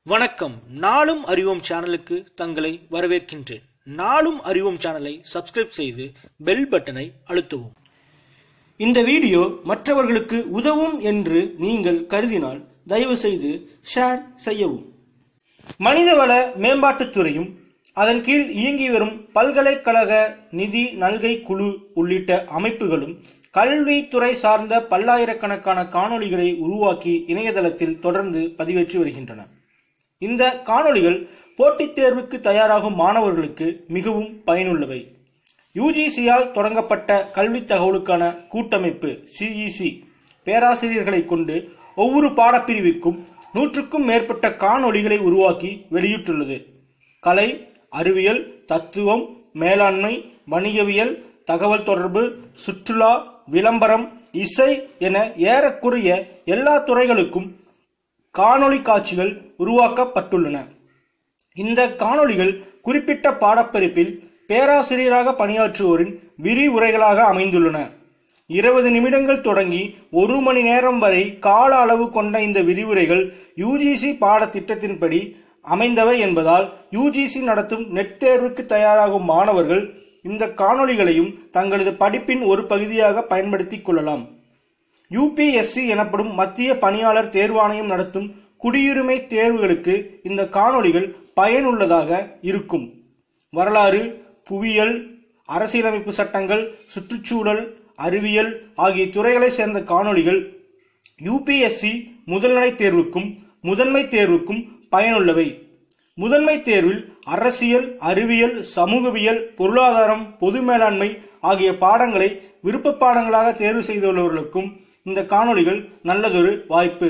வணக்கம் நாளும் அறிவோம் சேனலுக்கு தங்களை வரவேற்கின்றேன் நாளும் அறிவோம் சேனலை சப்ஸ்கிரைப் செய்து பெல் பட்டனை அழுத்தவும் இந்த வீடியோ மற்றவர்களுக்கு உதவும் என்று நீங்கள் கருதினால் தயவு செய்து ஷேர் செய்யவும் மனிதவள மேம்பாட்டுத்துறையும் அதன் கீழ் இயங்கி வரும் பல்கலைக்கழக நிதி நல்கை குழு உள்ளிட்ட அமைப்புகளும் கல்வித்துறை சார்ந்த பல்லாயிரக்கணக்கான காணொளிகளை உருவாக்கி இணையதளத்தில் தொடர்ந்து பதிவேற்றி வருகின்றன இந்த காணொளிகள் போட்டித் தேர்வுக்கு தயாராகும் மாணவர்களுக்கு மிகவும் பயனுள்ளவை யுஜிசியால் தொடங்கப்பட்ட கல்வி தகவலுக்கான கூட்டமைப்பு சிஇசி பேராசிரியர்களை கொண்டு ஒவ்வொரு பாடப்பிரிவுக்கும் நூற்றுக்கும் மேற்பட்ட காணொளிகளை உருவாக்கி வெளியிட்டுள்ளது கலை அறிவியல் தத்துவம் மேலாண்மை வணிகவியல் தகவல் தொடர்பு சுற்றுலா விளம்பரம் இசை என ஏறக்குறைய எல்லா துறைகளுக்கும் காணொளி காட்சிகள் உருவாக்கப்பட்டுள்ளன இந்த காணொளிகள் குறிப்பிட்ட பாடப்பிரிப்பில் பேராசிரியராக பணியாற்றுவோரின் விரிவுரைகளாக அமைந்துள்ளன இருபது நிமிடங்கள் தொடங்கி ஒரு மணி நேரம் வரை கால அளவு கொண்ட இந்த விரிவுரைகள் யுஜிசி பாடத்திட்டத்தின்படி அமைந்தவை என்பதால் யுஜிசி நடத்தும் நெட் தேர்வுக்கு தயாராகும் மாணவர்கள் இந்த காணொளிகளையும் தங்களது படிப்பின் ஒரு பகுதியாக பயன்படுத்திக் கொள்ளலாம் யுபிஎஸ்சி எனப்படும் மத்திய பணியாளர் தேர்வாணையம் நடத்தும் குடியுரிமை தேர்வுகளுக்கு இந்த காணொளிகள் பயனுள்ளதாக இருக்கும் வரலாறு புவியியல் அரசியலமைப்பு சட்டங்கள் சுற்றுச்சூழல் அறிவியல் ஆகிய துறைகளை சேர்ந்த காணொளிகள் யுபிஎஸ்சி முதல்நிலை தேர்வுக்கும் முதன்மை தேர்வுக்கும் பயனுள்ளவை முதன்மை தேர்வில் அரசியல் அறிவியல் சமூகவியல் பொருளாதாரம் பொது மேலாண்மை ஆகிய பாடங்களை விருப்ப பாடங்களாக தேர்வு செய்துள்ளவர்களுக்கும் இந்த காணொளிகள் நல்லதொரு வாய்ப்பு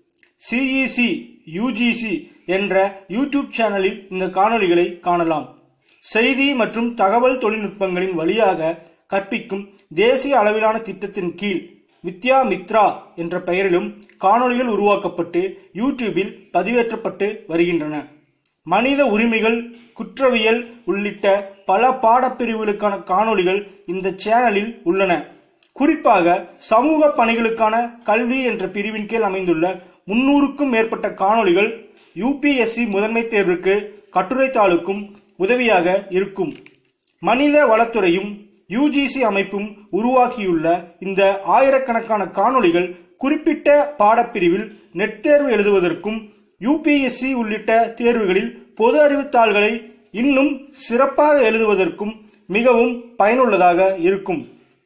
சிஇசி யுஜிசி என்ற யூடியூப் சேனலில் இந்த காணொளிகளை காணலாம் செய்தி மற்றும் தகவல் தொழில்நுட்பங்களின் வழியாக கற்பிக்கும் தேசிய அளவிலான திட்டத்தின் கீழ் வித்யா மித்ரா என்ற பெயரிலும் காணொளிகள் உருவாக்கப்பட்டு யூடியூபில் பதிவேற்றப்பட்டு வருகின்றன மனித உரிமைகள் குற்றவியல் உள்ளிட்ட பல பாடப்பிரிவுகளுக்கான காணொளிகள் இந்த சேனலில் உள்ளன குறிப்பாக சமூக பணிகளுக்கான கல்வி என்ற பிரிவின் கீழ் அமைந்துள்ள முன்னூறுக்கும் மேற்பட்ட காணொளிகள் யுபிஎஸ்சி முதன்மை தேர்வுக்கு கட்டுரை தாளுக்கும் உதவியாக இருக்கும் மனித வளத்துறையும் யுஜிசி அமைப்பும் உருவாக்கியுள்ள இந்த ஆயிரக்கணக்கான காணொளிகள் குறிப்பிட்ட பாடப்பிரிவில் நெட் தேர்வு எழுதுவதற்கும் யுபிஎஸ்சி உள்ளிட்ட தேர்வுகளில் பொது அறிவுத்தாள்களை இன்னும் சிறப்பாக எழுதுவதற்கும் மிகவும் பயனுள்ளதாக இருக்கும்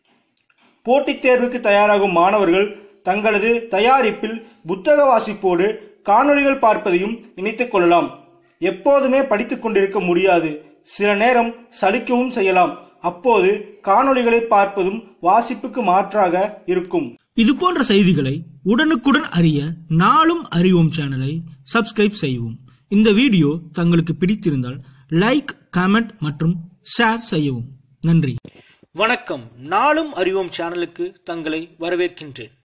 போட்டித் தேர்வுக்கு தயாராகும் மாணவர்கள் தங்களது தயாரிப்பில் புத்தக வாசிப்போடு காணொளிகள் பார்ப்பதையும் இணைத்துக் கொள்ளலாம் எப்போதுமே படித்துக் கொண்டிருக்க முடியாது சில நேரம் சலிக்கவும் செய்யலாம் அப்போது காணொளிகளை பார்ப்பதும் வாசிப்புக்கு மாற்றாக இருக்கும் இது போன்ற செய்திகளை உடனுக்குடன் அறிய நாளும் அறிவோம் சேனலை சப்ஸ்கிரைப் செய்யவும் இந்த வீடியோ தங்களுக்கு பிடித்திருந்தால் லைக் கமெண்ட் மற்றும் ஷேர் செய்யவும் நன்றி வணக்கம் நாளும் அறிவோம் சேனலுக்கு தங்களை வரவேற்கின்றேன்